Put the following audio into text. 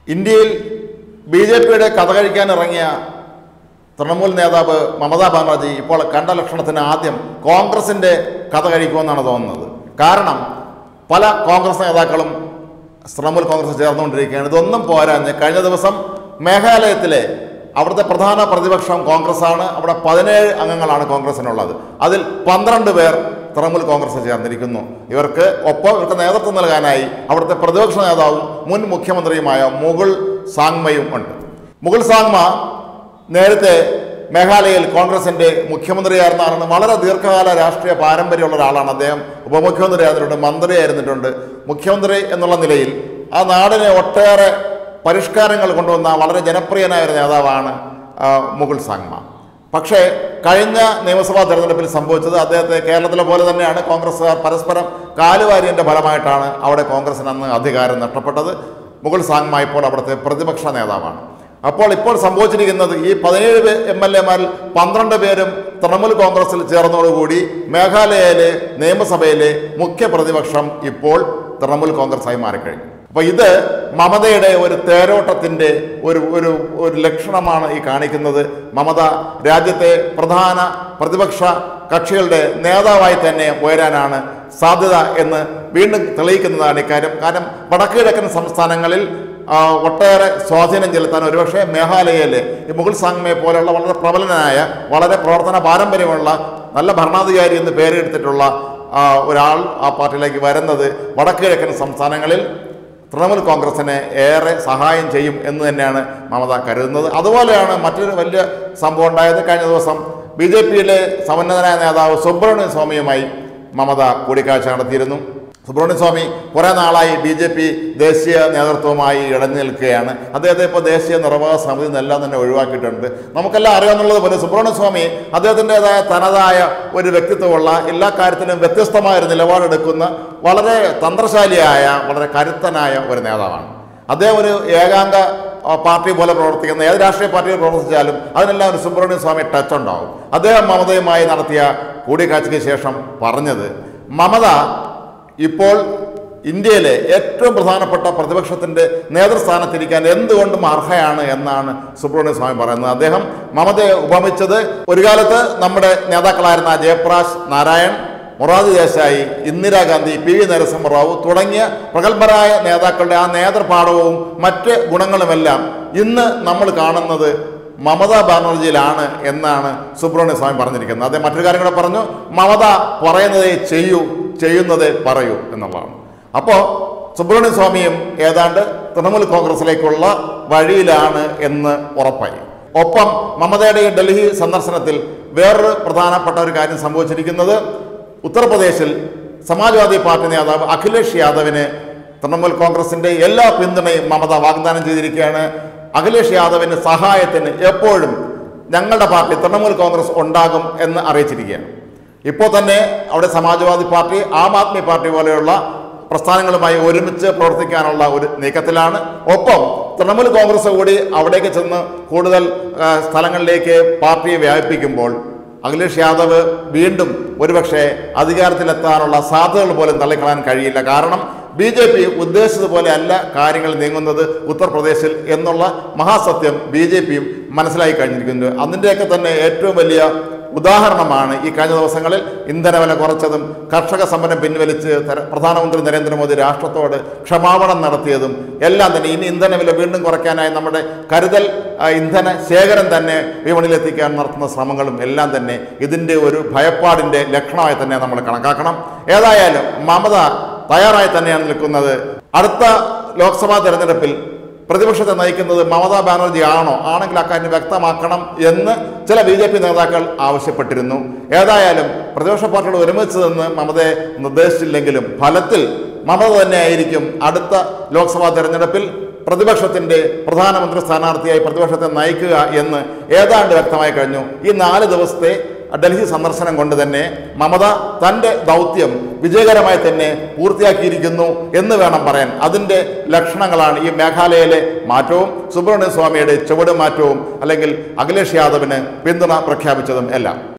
ഇന്ത്യയിൽ B J പിയുടെ കഥ കഴിക്കാൻ ഇറങ്ങിയ തൃണമൂൽ നേതാവ് മമതാ ബാനർജി ഇപ്പോൾ കണ്ട ലക്ഷണത്തിന് ആദ്യം കോൺഗ്രസിൻ്റെ കഥ കഴിക്കുമെന്നാണ് തോന്നുന്നത് കാരണം പല കോൺഗ്രസ് നേതാക്കളും തൃണമൂൽ കോൺഗ്രസ് ചേർന്നുകൊണ്ടിരിക്കുകയാണ് ഇതൊന്നും പോരാഞ്ഞ് കഴിഞ്ഞ ദിവസം മേഘാലയത്തിലെ അവിടുത്തെ പ്രധാന പ്രതിപക്ഷം കോൺഗ്രസ്സാണ് അവിടെ പതിനേഴ് അംഗങ്ങളാണ് കോൺഗ്രസിനുള്ളത് അതിൽ പന്ത്രണ്ട് പേർ തൃണമൂൽ കോൺഗ്രസ് ചേർന്നിരിക്കുന്നു ഇവർക്ക് ഒപ്പം ഇവർക്ക് നേതൃത്വം നൽകാനായി അവിടുത്തെ പ്രതിപക്ഷ നേതാവും മുൻ മുഖ്യമന്ത്രിയുമായ മുകുൾ സാങ്മയും ഉണ്ട് മുകുൾ സാങ്മ നേരത്തെ മേഘാലയയിൽ കോൺഗ്രസിന്റെ മുഖ്യമന്ത്രിയായിരുന്ന ആളാണ് വളരെ ദീർഘകാല രാഷ്ട്രീയ പാരമ്പര്യമുള്ള ഒരാളാണ് അദ്ദേഹം ഉപമുഖ്യമന്ത്രി ആയിരുന്നിട്ടുണ്ട് മന്ത്രിയായിരുന്നിട്ടുണ്ട് മുഖ്യമന്ത്രി എന്നുള്ള നിലയിൽ ആ നാടിനെ ഒട്ടേറെ പരിഷ്കാരങ്ങൾ കൊണ്ടുവന്ന വളരെ ജനപ്രിയനായ ഒരു നേതാവാണ് ആ, മുകുൾ സാങ്മ പക്ഷേ കഴിഞ്ഞ നിയമസഭാ തെരഞ്ഞെടുപ്പിൽ സംഭവിച്ചത് അദ്ദേഹത്തെ കേരളത്തിലെ പോലെ തന്നെയാണ് കോൺഗ്രസ്സുകാർ പരസ്പരം കാലുവാരിയൻ്റെ ഫലമായിട്ടാണ് അവിടെ കോൺഗ്രസിന് അന്ന് അധികാരം നഷ്ടപ്പെട്ടത് മുകുൾ സാങ്മ ഇപ്പോൾ അവിടുത്തെ പ്രതിപക്ഷ നേതാവാണ് അപ്പോൾ ഇപ്പോൾ സംഭവിച്ചിരിക്കുന്നത് ഈ പതിനേഴ് എം എൽ എമാരിൽ പന്ത്രണ്ട് പേരും തൃണമൂൽ കോൺഗ്രസിൽ ചേർന്നതോടുകൂടി മേഘാലയയിലെ നിയമസഭയിലെ മുഖ്യ പ്രതിപക്ഷം ഇപ്പോൾ തൃണമൂൽ കോൺഗ്രസായി മാറിക്കഴിഞ്ഞു അപ്പോൾ ഇത് മമതയുടെ ഒരു തേരോട്ടത്തിൻ്റെ ഒരു ഒരു ഒരു ലക്ഷണമാണ് ഈ കാണിക്കുന്നത് മമത രാജ്യത്തെ പ്രധാന പ്രതിപക്ഷ കക്ഷികളുടെ നേതാവായി തന്നെ ഉയരാനാണ് സാധ്യത എന്ന് വീണ്ടും തെളിയിക്കുന്നതാണ് ഇക്കാര്യം കാരണം വടക്ക് കിഴക്കൻ സംസ്ഥാനങ്ങളിൽ ആ, ഒട്ടേറെ സ്വാധീനം ചെലുത്താൻ ഒരുപക്ഷെ മേഘാലയയിലെ ഈ മുഗൾ സാങ്മയെ പോലെയുള്ള വളരെ പ്രബലനായ വളരെ പ്രവർത്തന പാരമ്പര്യമുള്ള നല്ല ഭരണാധികാരി എന്ന് പേരെടുത്തിട്ടുള്ള ആ, ഒരാൾ ആ പാർട്ടിയിലേക്ക് വരുന്നത് വടക്ക് കിഴക്കൻ സംസ്ഥാനങ്ങളിൽ തൃണമൂൽ കോൺഗ്രസിനെ ഏറെ സഹായം ചെയ്യും എന്ന് തന്നെയാണ് മമത കരുതുന്നത് അതുപോലെയാണ് മറ്റൊരു വലിയ സംഭവം ഉണ്ടായത് കഴിഞ്ഞ ദിവസം ബി ജെ പിയിലെ സമന്നതനായ നേതാവ് സുബ്രഹ്മണ്യ സ്വാമിയുമായി മമത കൂടിക്കാഴ്ച നടത്തിയിരുന്നു സുബ്രഹ്മണ്യ സ്വാമി കുറേ നാളായി ബി ജെ പി ദേശീയ നേതൃത്വവുമായി ഇടഞ്ഞു നിൽക്കുകയാണ് അദ്ദേഹത്തെ ഇപ്പോൾ ദേശീയ നിർവാഹക സമിതി നിന്നെല്ലാം തന്നെ ഒഴിവാക്കിയിട്ടുണ്ട് നമുക്കെല്ലാം അറിയാവുന്നത് പോലെ സുബ്രഹ്മണ്യ സ്വാമി അദ്ദേഹത്തിൻ്റെതായ തനതായ ഒരു വ്യക്തിത്വമുള്ള എല്ലാ കാര്യത്തിലും വ്യത്യസ്തമായ ഒരു നിലപാടെടുക്കുന്ന വളരെ തന്ത്രശാലിയായ വളരെ കരുത്തനായ ഒരു നേതാവാണ് അദ്ദേഹം ഒരു ഏകാംഗ ആ, പാർട്ടി പോലെ പ്രവർത്തിക്കുന്ന ഏത് രാഷ്ട്രീയ പാർട്ടിയിൽ പ്രവർത്തിച്ചാലും അതിനെല്ലാം ഒരു സുബ്രഹ്മണ്യ സ്വാമി ടച്ച് ഉണ്ടാവും അദ്ദേഹം മമതയുമായി നടത്തിയ കൂടിക്കാഴ്ചയ്ക്ക് ശേഷം പറഞ്ഞത് മമത ഇപ്പോൾ ഇന്ത്യയിലെ ഏറ്റവും പ്രധാനപ്പെട്ട പ്രതിപക്ഷത്തിൻ്റെ നേതൃസ്ഥാനത്തിരിക്കാൻ എന്തുകൊണ്ടും അർഹയാണ് എന്നാണ് സുബ്രഹ്മണ്യ സ്വാമി പറയുന്നത് അദ്ദേഹം മമതയെ ഉപമിച്ചത് ഒരു കാലത്ത് നമ്മുടെ നേതാക്കളായിരുന്ന ജയപ്രകാശ് നാരായൺ മൊറാദി ദേശായി ഇന്ദിരാഗാന്ധി പി വി നരസിംഹറാവു തുടങ്ങിയ പ്രഗത്ഭരായ നേതാക്കളുടെ ആ നേതൃപാഠവും മറ്റ് ഗുണങ്ങളുമെല്ലാം ഇന്ന് നമ്മൾ കാണുന്നത് മമതാ ബാനർജിയിലാണ് എന്നാണ് സുബ്രഹ്മണ്യ സ്വാമി പറഞ്ഞിരിക്കുന്നത് അദ്ദേഹം മറ്റൊരു കാര്യം കൂടെ പറഞ്ഞു മമത പറയുന്നതേ ചെയ്യൂ ചെയ്യുന്നതേ പറയൂ എന്നുള്ളതാണ് അപ്പോൾ സുബ്രഹ്മണ്യ സ്വാമിയും ഏതാണ്ട് തൃണമൂൽ കോൺഗ്രസിലേക്കുള്ള വഴിയിലാണ് എന്ന് ഉറപ്പായി ഒപ്പം മമതയുടെ ഈ ഡൽഹി സന്ദർശനത്തിൽ വേറൊരു പ്രധാനപ്പെട്ട ഒരു കാര്യം സംഭവിച്ചിരിക്കുന്നത് ഉത്തർപ്രദേശിൽ സമാജ്വാദി പാർട്ടി നേതാവ് അഖിലേഷ് യാദവിന് തൃണമൂൽ കോൺഗ്രസിന്റെ എല്ലാ പിന്തുണയും മമത വാഗ്ദാനം ചെയ്തിരിക്കുകയാണ് അഖിലേഷ് യാദവിന് സഹായത്തിന് എപ്പോഴും ഞങ്ങളുടെ പാർട്ടി തൃണമൂൽ കോൺഗ്രസ് ഉണ്ടാകും എന്ന് അറിയിച്ചിരിക്കുകയാണ് ഇപ്പോൾ തന്നെ അവിടെ സമാജ്വാദി പാർട്ടി ആം ആദ്മി പാർട്ടി പോലെയുള്ള പ്രസ്ഥാനങ്ങളുമായി ഒരുമിച്ച് പ്രവർത്തിക്കാനുള്ള ഒരു നീക്കത്തിലാണ് ഒപ്പം തൃണമൂൽ കോൺഗ്രസ് കൂടി അവിടേക്ക് ചെന്ന് കൂടുതൽ ആ, സ്ഥലങ്ങളിലേക്ക് പാർട്ടിയെ വ്യാപിപ്പിക്കുമ്പോൾ അഖിലേഷ് യാദവ് വീണ്ടും ഒരുപക്ഷെ അധികാരത്തിലെത്താനുള്ള സാധ്യതകൾ പോലും തള്ളിക്കളയാൻ കഴിയില്ല കാരണം ബി ജെ പി ഉദ്ദേശിച്ചതുപോലെ അല്ല കാര്യങ്ങൾ നീങ്ങുന്നത് ഉത്തർപ്രദേശിൽ എന്നുള്ള മഹാസത്യം ബി ജെ പിയും മനസ്സിലായി കഴിഞ്ഞിരിക്കുന്നു അതിൻ്റെയൊക്കെ തന്നെ ഏറ്റവും വലിയ ഉദാഹരണമാണ് ഈ കഴിഞ്ഞ ദിവസങ്ങളിൽ ഇന്ധനവില കുറച്ചതും കർഷക സമരം പിൻവലിച്ച് തര- പ്രധാനമന്ത്രി നരേന്ദ്രമോദി രാഷ്ട്രത്തോട് ക്ഷമാപണം നടത്തിയതും എല്ലാം തന്നെ ഇനി ഇന്ധനവില വീണ്ടും കുറയ്ക്കാനായി നമ്മുടെ കരുതൽ ആ, ഇന്ധന ശേഖരം തന്നെ വിപണിയിലെത്തിക്കാൻ നടത്തുന്ന ശ്രമങ്ങളും എല്ലാം തന്നെ ഇതിൻ്റെ ഒരു ഭയപ്പാടിൻ്റെ ലക്ഷണമായി തന്നെ നമ്മൾ കണക്കാക്കണം ഏതായാലും മമത തയ്യാറായി തന്നെയാണ് നിൽക്കുന്നത് അടുത്ത ലോക്സഭാ തെരഞ്ഞെടുപ്പിൽ പ്രതിപക്ഷത്തെ നയിക്കുന്നത് മമതാ ബാനർജി ആണോ ആണെങ്കിൽ അക്കാര്യം വ്യക്തമാക്കണം എന്ന് ചില ബി ജെ പി നേതാക്കൾ ആവശ്യപ്പെട്ടിരുന്നു ഏതായാലും പ്രതിപക്ഷ പാർട്ടികൾ ഒരുമിച്ച് നിന്ന് മമതയെ നിർദ്ദേശിച്ചില്ലെങ്കിലും ഫലത്തിൽ മമത തന്നെയായിരിക്കും അടുത്ത ലോക്സഭാ തെരഞ്ഞെടുപ്പിൽ പ്രതിപക്ഷത്തിന്റെ പ്രധാനമന്ത്രി സ്ഥാനാർത്ഥിയായി പ്രതിപക്ഷത്തെ നയിക്കുക എന്ന് ഏതാണ്ട് വ്യക്തമായി കഴിഞ്ഞു ഈ നാല് ദിവസത്തെ ഡൽഹി സന്ദർശനം കൊണ്ട് തന്നെ മമത തൻ്റെ ദൗത്യം വിജയകരമായി തന്നെ പൂർത്തിയാക്കിയിരിക്കുന്നു എന്ന് വേണം പറയാൻ അതിൻ്റെ ലക്ഷണങ്ങളാണ് ഈ മേഘാലയയിലെ മാറ്റവും സുബ്രഹ്മണ്യ സ്വാമിയുടെ ചുവട് മാറ്റവും അല്ലെങ്കിൽ അഖിലേഷ് യാദവിന് പിന്തുണ പ്രഖ്യാപിച്ചതും എല്ലാം